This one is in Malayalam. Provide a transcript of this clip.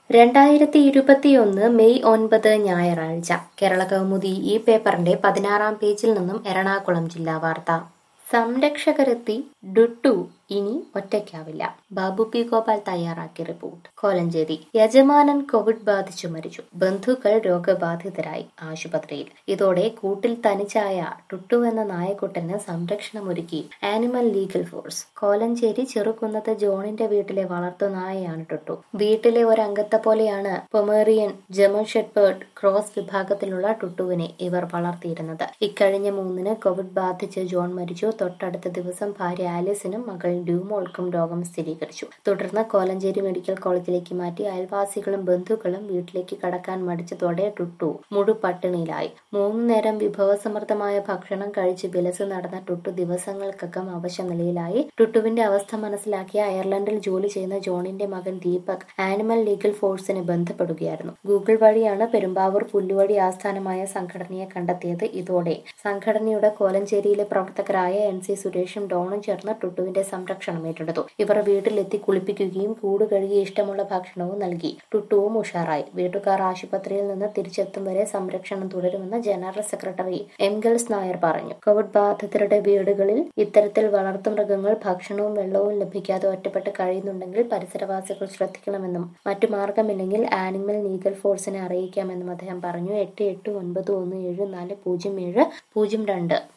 രണ്ടായിരത്തി ഇരുപത്തിയൊന്ന് മെയ് ഒൻപത് ഞായറാഴ്ച കേരള കൗമുദി ഈ പേപ്പറിന്റെ പതിനാറാം പേജിൽ നിന്നും എറണാകുളം ജില്ലാ വാർത്ത സംരക്ഷകരെത്തി ഡുട്ടു ഇനി ഒറ്റയ്ക്കാവില്ല ബാബു പി ഗോപാൽ തയ്യാറാക്കിയ റിപ്പോർട്ട് കോലഞ്ചേരി യജമാനൻ കോവിഡ് ബാധിച്ചു മരിച്ചു ബന്ധുക്കൾ രോഗബാധിതരായി ആശുപത്രിയിൽ ഇതോടെ കൂട്ടിൽ തനിച്ചായ ടുട്ടു എന്ന നായക്കുട്ടന് സംരക്ഷണമൊരുക്കി animal legal force Kolenchery Cherukunnathu ജോണിന്റെ വീട്ടിലെ വളർത്തുനായയാണ് ടുട്ടു വീട്ടിലെ ഒരംഗത്തെ പോലെയാണ് പൊമേറിയൻ ജമൻ ഷെപ്പേർഡ് ക്രോസ് വിഭാഗത്തിലുള്ള ടുട്ടുവിനെ ഇവർ വളർത്തിയിരുന്നത് ഇക്കഴിഞ്ഞ മൂന്നിന് കോവിഡ് ബാധിച്ച് ജോൺ മരിച്ചു തൊട്ടടുത്ത ദിവസം ഭാര്യ ആലിസിനും മകൾ ഡ്യൂമോൾക്കും രോഗം സ്ഥിരീകരിച്ചു തുടർന്ന് കോലഞ്ചേരി മെഡിക്കൽ കോളേജിലേക്ക് മാറ്റി അയൽവാസികളും ബന്ധുക്കളും വീട്ടിലേക്ക് കടക്കാൻ മടിച്ചതോടെ ടുട്ടു മുഴുപട്ടിണിയിലായി മൂന്നു നേരം വിഭവസമൃദ്ധമായ ഭക്ഷണം കഴിച്ച് വിലസ് നടന്ന ടുട്ടു ദിവസങ്ങൾക്കകം അവശ നിലയിലായി ടുട്ടുവിന്റെ അവസ്ഥ മനസ്സിലാക്കിയ അയർലൻഡിൽ ജോലി ചെയ്യുന്ന ജോണിന്റെ മകൻ ദീപക് ആനിമൽ ലീഗൽ ഫോഴ്സിനെ ബന്ധപ്പെടുകയായിരുന്നു ഗൂഗിൾ വഴിയാണ് പെരുമ്പാവൂർ പുല്ലുവടി ആസ്ഥാനമായ സംഘടനയെ കണ്ടെത്തിയത് ഇതോടെ സംഘടനയുടെ കോലഞ്ചേരിയിലെ പ്രവർത്തകരായ എൻ സി സുരേഷും ഡോണും ചേർന്ന് ടുട്ടുവിന്റെ സംരക്ഷണം ഏറ്റെടുത്തു ഇവർ വീട്ടിലെത്തി കുളിപ്പിക്കുകയും കൂട് കഴുകി ഇഷ്ടമുള്ള ഭക്ഷണവും നൽകി ടുട്ടുവും ഉഷാറായി വീട്ടുകാർ ആശുപത്രിയിൽ നിന്ന് തിരിച്ചെത്തും വരെ സംരക്ഷണം തുടരുമെന്ന് ജനറൽ സെക്രട്ടറി എംഗൽസ് നായർ പറഞ്ഞു കോവിഡ് ബാധിതരുടെ വീടുകളിൽ ഇത്തരത്തിൽ വളർത്തുമൃഗങ്ങൾ ഭക്ഷണവും വെള്ളവും ലഭിക്കാതെ ഒറ്റപ്പെട്ട് കഴിയുന്നുണ്ടെങ്കിൽ പരിസരവാസികൾ ശ്രദ്ധിക്കണമെന്നും മറ്റു മാർഗമില്ലെങ്കിൽ ആനിമൽ ലീഗൽ ഫോഴ്സിനെ അറിയിക്കാമെന്നും അദ്ദേഹം പറഞ്ഞു എട്ട് എട്ട് ഒൻപത് ഒന്ന് ഏഴ് നാല് പൂജ്യം ഏഴ് പൂജ്യം രണ്ട്